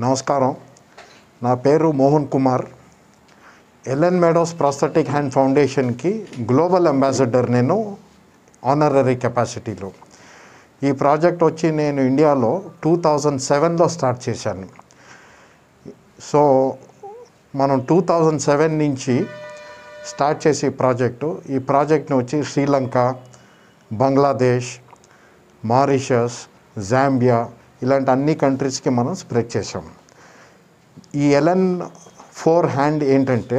నమస్కారం నా పేరు Mohan Kumar LN Meadows prosthetic hand ఫౌండేషన్కి గ్లోబల్ అంబాసిడర్ నేను ఆనరరీ కెపాసిటీలో ఈ ప్రాజెక్ట్ వచ్చి నేను ఇండియాలో టూ థౌజండ్ సెవెన్లో స్టార్ట్ చేశాను సో మనం టూ థౌజండ్ సెవెన్ నుంచి స్టార్ట్ చేసి ఈ ప్రాజెక్టు ఈ ప్రాజెక్ట్ని వచ్చి శ్రీలంక బంగ్లాదేశ్ మారిషస్ జాంబియా ఇలాంటి అన్ని కంట్రీస్కి మనం స్ప్రెడ్ చేసాం ఈ ఎలన్ ఫోర్ హ్యాండ్ ఏంటంటే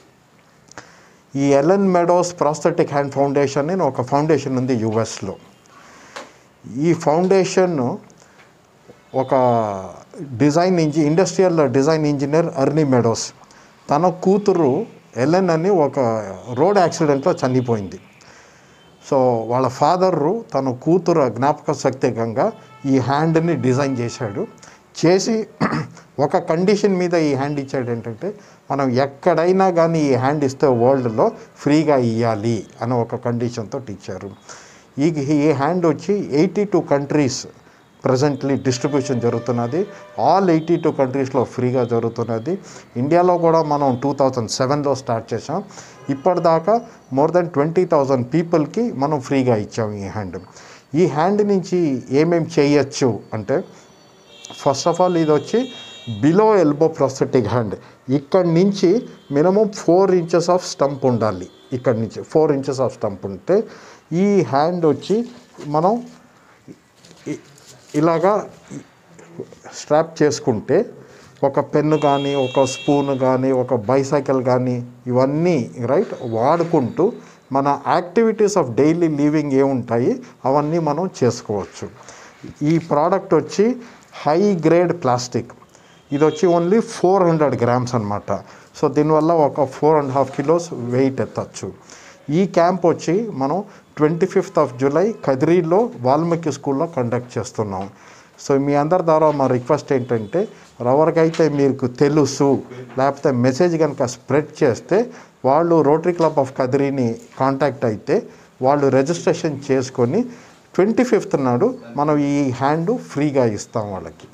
ఈ Ellen Meadows prosthetic hand foundation అని ఒక ఫౌండేషన్ ఉంది యుఎస్లో ఈ ఫౌండేషన్ ఒక డిజైన్ ఇంజి industrial design engineer Arnie Meadows తన కూతురు ఎలెన్ అని ఒక రోడ్ యాక్సిడెంట్లో చనిపోయింది సో వాళ్ళ ఫాదరు తన కూతురు జ్ఞాపక శక్తికంగా ఈ హ్యాండ్ని డిజైన్ చేశాడు చేసి ఒక కండిషన్ మీద ఈ హ్యాండ్ ఇచ్చాడు ఏంటంటే మనం ఎక్కడైనా కానీ ఈ హ్యాండ్ ఇస్తే వరల్డ్లో ఫ్రీగా ఇవ్వాలి అని ఒక కండిషన్తో ఇచ్చారు ఈ ఈ హ్యాండ్ వచ్చి eighty two countries presently distribution జరుగుతున్నది ఆల్ ఎయిటీ టూ కంట్రీస్లో ఫ్రీగా జరుగుతున్నది ఇండియాలో కూడా మనం టూ థౌజండ్ సెవెన్లో స్టార్ట్ చేసాం ఇప్పటిదాకా మోర్ దెన్ ట్వంటీ థౌజండ్ పీపుల్కి మనం ఫ్రీగా ఇచ్చాం ఈ హ్యాండ్ ఈ హ్యాండ్ నుంచి ఏమేమి చేయొచ్చు అంటే ఫస్ట్ ఆఫ్ ఆల్ ఇది వచ్చి బిలో ఎల్బో ప్రొస్థెటిక్ హ్యాండ్ ఇక్కడి నుంచి minimum four inches of stump ఉండాలి ఇక్కడి నుంచి ఫోర్ ఇంచెస్ ఆఫ్ స్టంప్ ఉంటే ఈ హ్యాండ్ వచ్చి మనం ఇ- ఇలాగా స్ట్రాప్ చేసుకుంటే ఒక పెన్ను కానీ ఒక స్పూన్ కానీ ఒక బైసైకిల్ కానీ ఇవన్నీ రైట్ వాడుకుంటూ మన యాక్టివిటీస్ ఆఫ్ డైలీ లివింగ్ ఏముంటాయి అవన్నీ మనం చేసుకోవచ్చు ఈ ప్రోడక్ట్ వచ్చి హై గ్రేడ్ ప్లాస్టిక్ ఇది వచ్చి ఓన్లీ ఫోర్ హండ్రెడ్ గ్రామ్స్ అనమాట సో దీనివల్ల ఒక four and half kilos weight ఎత్తచ్చు ఈ క్యాంప్ వచ్చి మనం ట్వంటీ ఫిఫ్త్ ఆఫ్ జూలై కదిరీలో వాల్మీకి స్కూల్లో కండక్ట్ చేస్తున్నాం సో మీ అందరి ద్వారా మా రిక్వెస్ట్ ఏంటంటే ఎవరికైతే మీకు తెలుసు లేకపోతే మెసేజ్ కనుక స్ప్రెడ్ చేస్తే వాళ్ళు రోటరీ క్లబ్ ఆఫ్ కదిరీని కాంటాక్ట్ అయితే వాళ్ళు రిజిస్ట్రేషన్ చేసుకొని ట్వంటీ ఫిఫ్త్ నాడు మనం ఈ హ్యాండ్ ఫ్రీగా ఇస్తాం వాళ్ళకి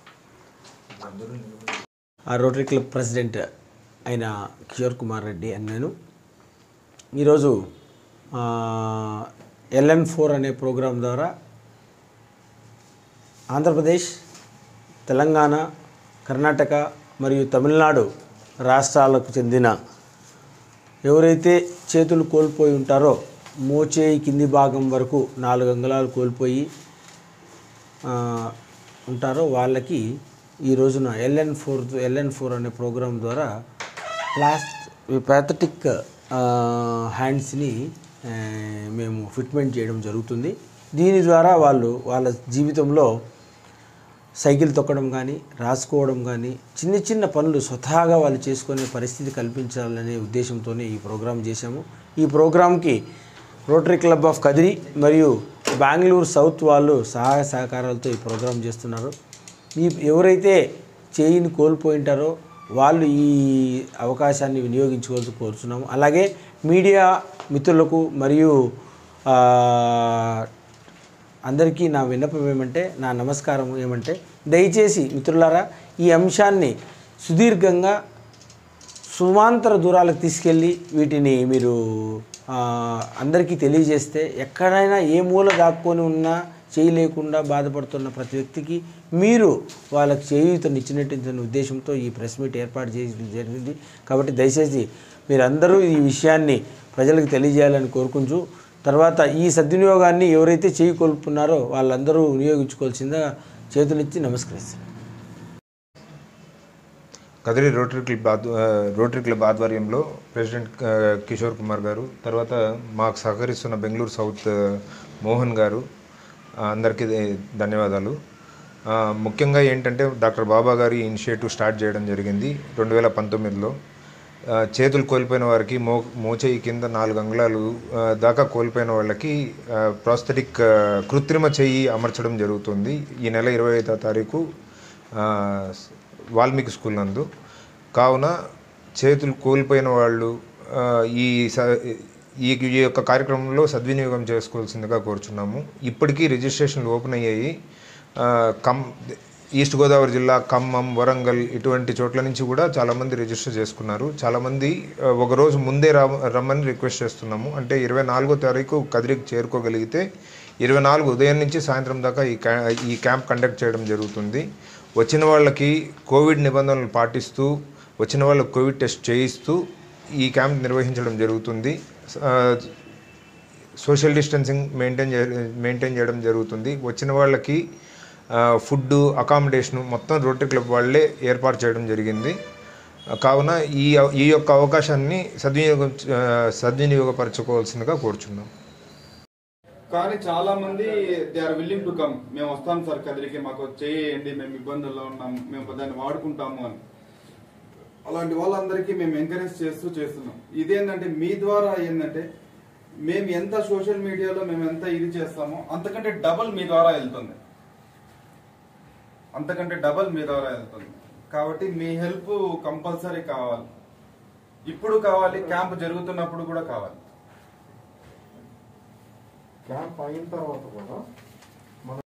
ఆ రోటరీ క్లబ్ ప్రెసిడెంట్ అయిన కిషోర్ కుమార్ రెడ్డి అని నేను ఈరోజు ఎల్ఎన్ ఫోర్ అనే ప్రోగ్రాం ద్వారా ఆంధ్రప్రదేశ్ తెలంగాణ కర్ణాటక మరియు తమిళనాడు రాష్ట్రాలకు చెందిన ఎవరైతే చేతులు కోల్పోయి ఉంటారో మోచేయి కింది భాగం వరకు నాలుగు అంగుళాలు కోల్పోయి ఆ, ఉంటారో వాళ్ళకి ఈ రోజున ఎల్ఎన్ ఫోర్ ఎల్ఎన్ ఫోర్ అనే ప్రోగ్రాం ద్వారా ప్లాస్ట్ ప్యాథటిక్ హ్యాండ్స్ని ఆ, మేము ఫిట్మెంట్ చేయడం జరుగుతుంది దీని ద్వారా వాళ్ళు వాళ్ళ జీవితంలో సైకిల్ తొక్కడం కానీ రాసుకోవడం కానీ చిన్న చిన్న పనులు స్వతహాగా వాళ్ళు చేసుకునే పరిస్థితి కల్పించాలనే ఉద్దేశంతోనే ఈ ప్రోగ్రాం చేశాము ఈ ప్రోగ్రాంకి రోటరీ క్లబ్ ఆఫ్ కదిరి మరియు బెంగళూరు సౌత్ వాళ్ళు సహాయ సహకారాలతో ఈ ప్రోగ్రాం చేస్తున్నారు ఈ ఎవరైతే చేయిని కోల్పోయింటారో వాళ్ళు ఈ అవకాశాన్ని వినియోగించుకోవాల్సి కోరుతున్నాము అలాగే మీడియా మిత్రులకు మరియు ఆ, అందరికీ నా విన్నపం ఏమంటే నా నమస్కారం ఏమంటే దయచేసి మిత్రులారా ఈ అంశాన్ని సుదీర్ఘంగా సుమాంతర దూరాలకు తీసుకెళ్ళి వీటిని మీరు ఆ, అందరికీ తెలియజేస్తే ఎక్కడైనా ఏ మూల దాక్కొని ఉన్నా చేయి లేకుండా బాధపడుతున్న ప్రతి వ్యక్తికి మీరు వాళ్ళకి చేయూతనిచ్చినట్టు ఉద్దేశంతో ఈ ప్రెస్ మీట్ ఏర్పాటు చేయడం జరిగింది కాబట్టి దయచేసి మీరందరూ ఈ విషయాన్ని ప్రజలకు తెలియజేయాలని కోరుకుంటూ తర్వాత ఈ సద్వినియోగాన్ని ఎవరైతే చేయి కోల్పున్నారో వాళ్ళందరూ వినియోగించుకోవాల్సిందిగా చేతులెత్తి నమస్కరిస్తారు కదిరి రోటరీ క్లబ్ ఆధ్వ- ఆ, రోటరీ క్లబ్ ఆధ్వర్యంలో ప్రెసిడెంట్ ఆ, కిషోర్ కుమార్ గారు తర్వాత మాకు సహకరిస్తున్న బెంగళూరు సౌత్ ఆ, మోహన్ గారు ఆ, అందరికీ ధ- ధన్యవాదాలు ఆ, ముఖ్యంగా ఏంటంటే డాక్టర్ బాబా గారి ఇనిషియేటివ్ స్టార్ట్ చేయడం జరిగింది రెండు వేల పంతొమ్మిదిలో ఆ, చేతులు కోల్పోయిన వారికి మో మోచేయి కింద నాలుగు అంగుళాలు ఆ, దాకా కోల్పోయిన వాళ్ళకి ప్రాస్థెటిక్ కృత్రిమ చెయ్యి అమర్చడం జరుగుతుంది ఈ నెల ఇరవై ఐదో తారీఖు ఆ, వాల్మీకి స్కూల్ నందు కావున చేతులు కోల్పోయిన వాళ్ళు ఆ, ఈ స- ఈ ఈ యొక్క కార్యక్రమంలో సద్వినియోగం చేసుకోవాల్సిందిగా కోరుచున్నాము ఇప్పటికీ రిజిస్ట్రేషన్లు ఓపెన్ అయ్యాయి ఆ, కం ఈస్ట్ గోదావరి జిల్లా ఖమ్మం వరంగల్ ఇటువంటి చోట్ల నుంచి కూడా చాలామంది రిజిస్టర్ చేసుకున్నారు చాలామంది ఆ, ఒక రోజు ముందే రా రమ్మని రిక్వెస్ట్ చేస్తున్నాము అంటే ఇరవై నాలుగో తారీఖు కదిరికి చేరుకోగలిగితే ఇరవై నాలుగు ఉదయం నుంచి సాయంత్రం దాకా ఈ క్యా ఈ క్యాంప్ కండక్ట్ చేయడం జరుగుతుంది వచ్చిన వాళ్ళకి కోవిడ్ నిబంధనలు పాటిస్తూ వచ్చిన వాళ్ళకి కోవిడ్ టెస్ట్ చేయిస్తూ ఈ క్యాంప్ నిర్వహించడం జరుగుతుంది ఆ, సోషల్ డిస్టెన్సింగ్ మెయింటైన్ చే మెయింటైన్ చేయడం జరుగుతుంది వచ్చిన వాళ్ళకి ఫుడ్ అకామిడేషన్ మొత్తం రోటరీ క్లబ్ వాళ్ళే ఏర్పాటు చేయడం జరిగింది ఆ, కావున ఈ ఈ యొక్క అవకాశాన్ని సద్వినియోగం ఆ, సద్వినియోగపరచుకోవాల్సిందిగా కోరుచున్నాం కానీ చాలా మంది they are willing to come మేము వస్తాం సార్ కదిరికి మాకు చేయండి మేము ఇబ్బందుల్లో ఉన్నాం మేము దాన్ని వాడుకుంటాము అని అలాంటి వాళ్ళందరికీ మేము ఎంకరేజ్ చేస్తూ చేస్తున్నాం ఇదేంటంటే మీ ద్వారా ఏంటంటే మేము ఎంత సోషల్ మీడియాలో మేము ఎంత ఇది చేస్తామో అంతకంటే డబల్ మీ ద్వారా వెళ్తుంది అంతకంటే డబల్ మీ ద్వారా వెళ్తుంది కాబట్టి మీ హెల్ప్ కంపల్సరీ కావాలి ఇప్పుడు కావాలి క్యాంప్ జరుగుతున్నప్పుడు కూడా కావాలి క్యాంప్ అయిన తర్వాత కూడా